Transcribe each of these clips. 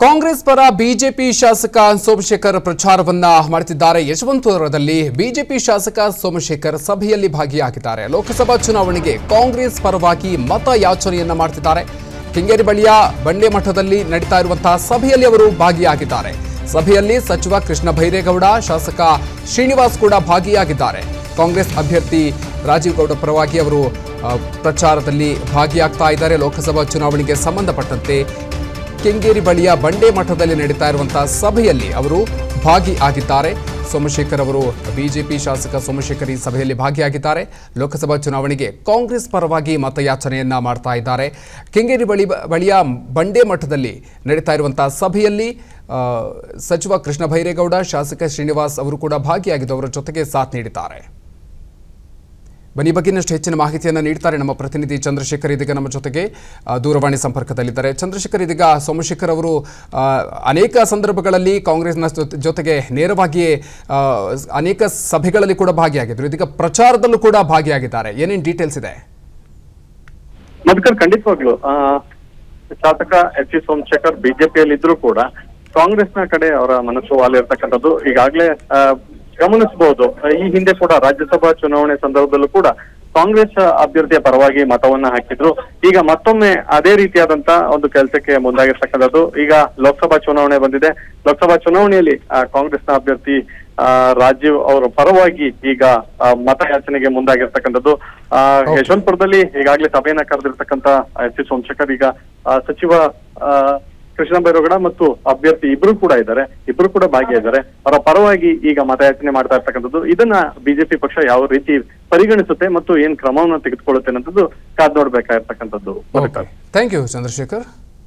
ಕಾಂಗ್ರೆಸ್ ಪರ ಬಿಜೆಪಿ ಶಾಸಕ ಸೋಮಶೇಖರ್ ಪ್ರಚಾರವನ್ನ ಮಾಡುತ್ತಿದ್ದಾರೆ ಯಶವಂತಪುರದಲ್ಲಿ ಬಿಜೆಪಿ ಶಾಸಕ ಸೋಮಶೇಖರ್ ಸಭೆಯಲ್ಲಿ ಭಾಗಿಯಾಗಿದ್ದಾರೆ ಲೋಕಸಭಾ ಚುನಾವಣೆಗೆ ಕಾಂಗ್ರೆಸ್ ಪರವಾಗಿ ಮತ ಯಾಚನೆಯನ್ನ ಮಾಡುತ್ತಿದ್ದಾರೆ ಕೆಂಗೇರಿ ಬಳಿಯ ಬಂಡೆ ಮಠದಲ್ಲಿ ನಡೀತಾ ಇರುವಂತಹ ಸಭೆಯಲ್ಲಿ ಅವರು ಭಾಗಿಯಾಗಿದ್ದಾರೆ ಸಭೆಯಲ್ಲಿ ಸಚಿವ ಕೃಷ್ಣ ಭೈರೇಗೌಡ ಶಾಸಕ ಶ್ರೀನಿವಾಸ್ ಕೂಡ ಭಾಗಿಯಾಗಿದ್ದಾರೆ ಕಾಂಗ್ರೆಸ್ ಅಭ್ಯರ್ಥಿ ರಾಜೀವ್ ಗೌಡ ಪರವಾಗಿ ಅವರು ಆ, ಪ್ರಚಾರದಲ್ಲಿ ಭಾಗಿಯಾಗ್ತಾ ಇದ್ದಾರೆ ಲೋಕಸಭಾ ಚುನಾವಣೆಗೆ ಸಂಬಂಧಪಟ್ಟಂತೆ ಕೆಂಗೇರಿ ಬಳಿಯ ಬಂಡೆ ಮಠದಲ್ಲಿ ನಡೀತಾ ಇರುವಂತಹ ಸಭೆಯಲ್ಲಿ ಅವರು ಭಾಗಿಯಾಗಿದ್ದಾರೆ ಸೋಮಶೇಖರ್ ಅವರು ಬಿಜೆಪಿ ಶಾಸಕ ಸೋಮಶೇಖರ್ ಈ ಸಭೆಯಲ್ಲಿ ಭಾಗಿಯಾಗಿದ್ದಾರೆ ಲೋಕಸಭಾ ಚುನಾವಣೆಗೆ ಕಾಂಗ್ರೆಸ್ ಪರವಾಗಿ ಮತಯಾಚನೆಯನ್ನ ಮಾಡ್ತಾ ಇದ್ದಾರೆ ಕೆಂಗೇರಿ ಬಳಿ ಬಳಿಯ ಬಂಡೆ ಮಠದಲ್ಲಿ ನಡೀತಾ ಇರುವಂತಹ ಸಭೆಯಲ್ಲಿ ಆ, ಸಚಿವ ಕೃಷ್ಣ ಭೈರೇಗೌಡ ಶಾಸಕ ಶ್ರೀನಿವಾಸ್ ಅವರು ಕೂಡ ಭಾಗಿಯಾಗಿದ್ದು ಅವರ ಜೊತೆಗೆ ಸಾಥ್ ನೀಡಿದ್ದಾರೆ ಬನ್ನಿ ಈ ಬಗ್ಗೆ ಇನ್ನಷ್ಟು ಹೆಚ್ಚಿನ ಮಾಹಿತಿಯನ್ನು ನೀಡ್ತಾರೆ ನಮ್ಮ ಪ್ರತಿನಿಧಿ ಚಂದ್ರಶೇಖರ್ ಇದೀಗ ನಮ್ಮ ಜೊತೆಗೆ ಆ, ದೂರವಾಣಿ ಸಂಪರ್ಕದಲ್ಲಿದ್ದಾರೆ ಚಂದ್ರಶೇಖರ್ ಇದೀಗ ಸೋಮಶೇಖರ್ ಅವರು ಆ, ಅನೇಕ ಸಂದರ್ಭಗಳಲ್ಲಿ ಕಾಂಗ್ರೆಸ್ನ ಜೊತೆ- ಜೊತೆಗೆ ನೇರವಾಗಿಯೇ ಆ, ಅನೇಕ ಸಭೆಗಳಲ್ಲಿ ಕೂಡ ಭಾಗಿಯಾಗಿದ್ರು ಇದೀಗ ಪ್ರಚಾರದಲ್ಲೂ ಕೂಡ ಭಾಗಿಯಾಗಿದ್ದಾರೆ ಏನೇನು ಡೀಟೇಲ್ಸ್ ಇದೆ ಮಧುಕರ್ ಖಂಡಿತವಾಗ್ಲು ಆ, ಶಾಸಕ ಎಚ್ ಸಿ ಸೋಮಶೇಖರ್ ಬಿಜೆಪಿಯಲ್ಲಿ ಇದ್ರು ಕೂಡ ಕಾಂಗ್ರೆಸ್ನ ಕಡೆ ಅವರ ಮನಸ್ಸು ವಾಲಿರ್ತಕ್ಕಂಥದ್ದು ಈಗಾಗಲೇ ಆ, ಗಮನಿಸಬಹುದು ಈ ಹಿಂದೆ ಕೂಡ ರಾಜ್ಯಸಭಾ ಚುನಾವಣೆ ಸಂದರ್ಭದಲ್ಲೂ ಕೂಡ ಕಾಂಗ್ರೆಸ್ ಅಭ್ಯರ್ಥಿಯ ಪರವಾಗಿ ಮತವನ್ನ ಹಾಕಿದ್ರು ಈಗ ಮತ್ತೊಮ್ಮೆ ಅದೇ ರೀತಿಯಾದಂತ ಒಂದು ಕೆಲಸಕ್ಕೆ ಮುಂದಾಗಿರ್ತಕ್ಕಂಥದ್ದು ಈಗ ಲೋಕಸಭಾ ಚುನಾವಣೆ ಬಂದಿದೆ ಲೋಕಸಭಾ ಚುನಾವಣೆಯಲ್ಲಿ ಆ, ಕಾಂಗ್ರೆಸ್ನ ಅಭ್ಯರ್ಥಿ ಆ, ರಾಜೀವ್ ಅವರ ಪರವಾಗಿ ಈಗ ಆ, ಮತಯಾಚನೆಗೆ ಮುಂದಾಗಿರ್ತಕ್ಕಂಥದ್ದು ಆ, ಯಶವಂತಪುರದಲ್ಲಿ ಈಗಾಗಲೇ ಸಭೆಯನ್ನ ಕರೆದಿರ್ತಕ್ಕಂಥ ಎಚ್ ಸಿ ಸೋಮಶೇಖರ್ ಈಗ ಆ, ಸಚಿವ ಆ, ಕೃಷ್ಣ ಬೈರೋಗಡ ಮತ್ತು ಅಭ್ಯರ್ಥಿ ಇಬ್ರು ಕೂಡ ಇದ್ದಾರೆ ಇಬ್ರು ಕೂಡ ಭಾಗಿಯಾಗಿದ್ದಾರೆ ಅವರ ಪರವಾಗಿ ಈಗ ಮತಯಾಚನೆ ಮಾಡ್ತಾ ಇರ್ತಕ್ಕಂಥದ್ದು ಇದನ್ನ ಬಿಜೆಪಿ ಪಕ್ಷ ಯಾವ ರೀತಿ ಪರಿಗಣಿಸುತ್ತೆ ಮತ್ತು ಏನ್ ಕ್ರಮವನ್ನ ತೆಗೆದುಕೊಳ್ಳುತ್ತೆ ಅನ್ನೋದು ಕಾದ್ ನೋಡ್ಬೇಕಾಗಿರ್ತಕ್ಕಂಥದ್ದು ಮಧುಕರ್. ಥ್ಯಾಂಕ್ ಯು ಚಂದ್ರಶೇಖರ್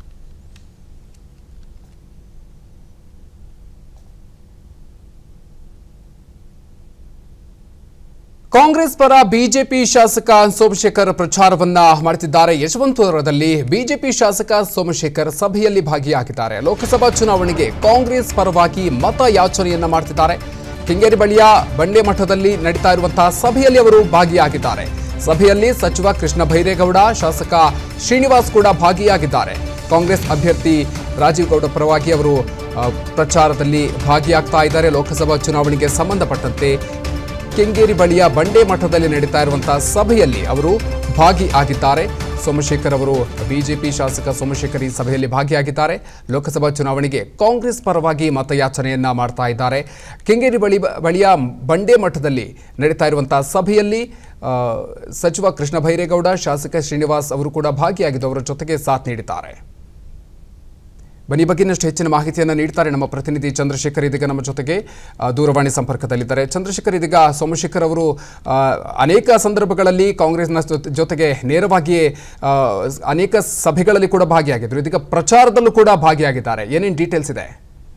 ಕಾಂಗ್ರೆಸ್ ಪರ ಬಿಜೆಪಿ ಶಾಸಕ ಸೋಮಶೇಖರ್ ಪ್ರಚಾರವನ್ನ ಮಾಡುತ್ತಿದ್ದಾರೆ ಯಶವಂತಪುರದಲ್ಲಿ ಬಿಜೆಪಿ ಶಾಸಕ ಸೋಮಶೇಖರ್ ಸಭೆಯಲ್ಲಿ ಭಾಗಿಯಾಗಿದ್ದಾರೆ ಲೋಕಸಭಾ ಚುನಾವಣೆಗೆ ಕಾಂಗ್ರೆಸ್ ಪರವಾಗಿ ಮತ ಯಾಚನೆಯನ್ನ ಮಾಡುತ್ತಿದ್ದಾರೆ ಕೆಂಗೇರಿ ಬಳಿಯ ಬಂಡೆ ಮಠದಲ್ಲಿ ನಡೀತಾ ಇರುವಂತಹ ಸಭೆಯಲ್ಲಿ ಅವರು ಭಾಗಿಯಾಗಿದ್ದಾರೆ ಸಭೆಯಲ್ಲಿ ಸಚಿವ ಕೃಷ್ಣ ಭೈರೇಗೌಡ ಶಾಸಕ ಶ್ರೀನಿವಾಸ್ ಕೂಡ ಭಾಗಿಯಾಗಿದ್ದಾರೆ ಕಾಂಗ್ರೆಸ್ ಅಭ್ಯರ್ಥಿ ರಾಜೀವ್ ಗೌಡ ಪರವಾಗಿ ಅವರು ಆ, ಪ್ರಚಾರದಲ್ಲಿ ಭಾಗಿಯಾಗ್ತಾ ಇದ್ದಾರೆ ಲೋಕಸಭಾ ಚುನಾವಣೆಗೆ ಸಂಬಂಧಪಟ್ಟಂತೆ ಕೆಂಗೇರಿ ಬಳಿಯ ಬಂಡೆ ಮಠದಲ್ಲಿ ನಡೀತಾ ಇರುವಂತಹ ಸಭೆಯಲ್ಲಿ ಅವರು ಭಾಗಿಯಾಗಿದ್ದಾರೆ ಸೋಮಶೇಖರ್ ಅವರು ಬಿಜೆಪಿ ಶಾಸಕ ಸೋಮಶೇಖರ್ ಈ ಸಭೆಯಲ್ಲಿ ಭಾಗಿಯಾಗಿದ್ದಾರೆ ಲೋಕಸಭಾ ಚುನಾವಣೆಗೆ ಕಾಂಗ್ರೆಸ್ ಪರವಾಗಿ ಮತಯಾಚನೆಯನ್ನ ಮಾಡ್ತಾ ಇದ್ದಾರೆ ಕೆಂಗೇರಿ ಬಳಿ ಬಳಿಯ ಬಂಡೆ ಮಠದಲ್ಲಿ ನಡೀತಾ ಇರುವಂತಹ ಸಭೆಯಲ್ಲಿ ಆ, ಸಚಿವ ಕೃಷ್ಣ ಭೈರೇಗೌಡ ಶಾಸಕ ಶ್ರೀನಿವಾಸ್ ಅವರು ಕೂಡ ಭಾಗಿಯಾಗಿದ್ದು ಅವರ ಜೊತೆಗೆ ಸಾಥ್ ನೀಡಿದ್ದಾರೆ ಬನ್ನಿ ಈ ಬಗ್ಗೆ ಇನ್ನಷ್ಟು ಹೆಚ್ಚಿನ ಮಾಹಿತಿಯನ್ನು ನೀಡ್ತಾರೆ ನಮ್ಮ ಪ್ರತಿನಿಧಿ ಚಂದ್ರಶೇಖರ್ ಇದೀಗ ನಮ್ಮ ಜೊತೆಗೆ ಆ, ದೂರವಾಣಿ ಸಂಪರ್ಕದಲ್ಲಿದ್ದಾರೆ ಚಂದ್ರಶೇಖರ್ ಇದೀಗ ಸೋಮಶೇಖರ್ ಅವರು ಆ, ಅನೇಕ ಸಂದರ್ಭಗಳಲ್ಲಿ ಕಾಂಗ್ರೆಸ್ನ ಜೊತೆ- ಜೊತೆಗೆ ನೇರವಾಗಿಯೇ ಆ, ಅನೇಕ ಸಭೆಗಳಲ್ಲಿ ಕೂಡ ಭಾಗಿಯಾಗಿದ್ರು ಇದೀಗ ಪ್ರಚಾರದಲ್ಲೂ ಕೂಡ ಭಾಗಿಯಾಗಿದ್ದಾರೆ ಏನೇನು ಡೀಟೇಲ್ಸ್ ಇದೆ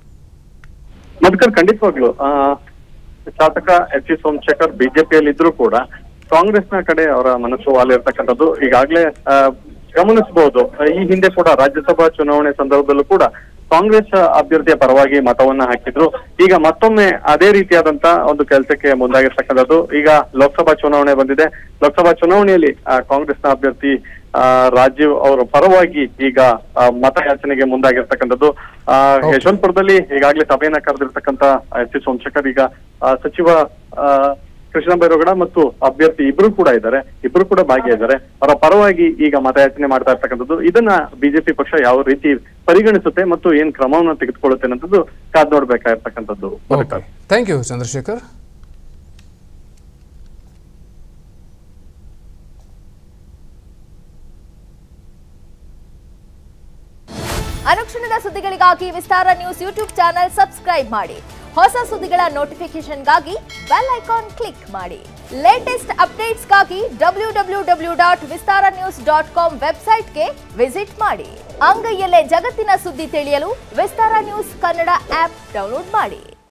ಮಧುಕರ್ ಖಂಡಿತವಾಗ್ಲು ಆ, ಶಾಸಕ ಎಚ್ ಸಿ ಸೋಮಶೇಖರ್ ಬಿಜೆಪಿಯಲ್ಲಿ ಇದ್ರು ಕೂಡ ಕಾಂಗ್ರೆಸ್ನ ಕಡೆ ಅವರ ಮನಸ್ಸು ವಾಲಿರ್ತಕ್ಕಂಥದ್ದು ಈಗಾಗಲೇ ಆ, ಗಮನಿಸಬಹುದು ಈ ಹಿಂದೆ ಕೂಡ ರಾಜ್ಯಸಭಾ ಚುನಾವಣೆ ಸಂದರ್ಭದಲ್ಲೂ ಕೂಡ ಕಾಂಗ್ರೆಸ್ ಅಭ್ಯರ್ಥಿಯ ಪರವಾಗಿ ಮತವನ್ನ ಹಾಕಿದ್ರು ಈಗ ಮತ್ತೊಮ್ಮೆ ಅದೇ ರೀತಿಯಾದಂತ ಒಂದು ಕೆಲಸಕ್ಕೆ ಮುಂದಾಗಿರ್ತಕ್ಕಂಥದ್ದು ಈಗ ಲೋಕಸಭಾ ಚುನಾವಣೆ ಬಂದಿದೆ ಲೋಕಸಭಾ ಚುನಾವಣೆಯಲ್ಲಿ ಆ, ಕಾಂಗ್ರೆಸ್ನ ಅಭ್ಯರ್ಥಿ ಆ, ರಾಜೀವ್ ಅವರ ಪರವಾಗಿ ಈಗ ಆ, ಮತಯಾಚನೆಗೆ ಮುಂದಾಗಿರ್ತಕ್ಕಂಥದ್ದು ಆ, ಯಶವಂತಪುರದಲ್ಲಿ ಈಗಾಗಲೇ ಸಭೆಯನ್ನ ಕರೆದಿರ್ತಕ್ಕಂಥ ಎಚ್ ಸಿ ಸೋಮಶೇಖರ್ ಈಗ ಆ, ಸಚಿವ ಆ, ಕೃಷ್ಣ ಬೈರೋಗಡ ಮತ್ತು ಅಭ್ಯರ್ಥಿ ಇಬ್ರು ಕೂಡ ಇದ್ದಾರೆ ಇಬ್ರು ಕೂಡ ಭಾಗಿಯಾಗಿದ್ದಾರೆ ಅವರ ಪರವಾಗಿ ಈಗ ಮತಯಾಚನೆ ಮಾಡ್ತಾ ಇರ್ತಕ್ಕಂಥದ್ದು ಇದನ್ನ ಬಿಜೆಪಿ ಪಕ್ಷ ಯಾವ ರೀತಿ ಪರಿಗಣಿಸುತ್ತೆ ಮತ್ತು ಏನ್ ಕ್ರಮವನ್ನ ತೆಗೆದುಕೊಳ್ಳುತ್ತೆ ಅನ್ನೋದು ಕಾದ್ ನೋಡ್ಬೇಕಾಗಿರ್ತಕ್ಕಂಥದ್ದು ಮಧುಕರ್. ಥ್ಯಾಂಕ್ ಯು ಚಂದ್ರಶೇಖರ್ ಅನುಕ್ಷಣದ ಸುದ್ದಿಗಳಿಗಾಗಿ Vistara news YouTube channel subscribe ಮಾಡಿ ಹೊಸ ಸುದ್ದಿಗಳ ನೋಟಿಫಿಕೇಶನ್ಗಾಗಿ ಬೆಲ್ ಐಕಾನ್ ಕ್ಲಿಕ್ ಮಾಡಿ ಲೇಟೆಸ್ಟ್ ಅಪ್ಡೇಟ್ಸ್ಗಾಗಿ W W W dot Vistara news dot com ವೆಬ್ಸೈಟ್ಗೆ ವಿಸಿಟ್ ಮಾಡಿ ಅಂಗೈಯಲ್ಲೇ ಜಗತ್ತಿನ ಸುದ್ದಿ ತಿಳಿಯಲು Vistara news Kannada app download ಮಾಡಿ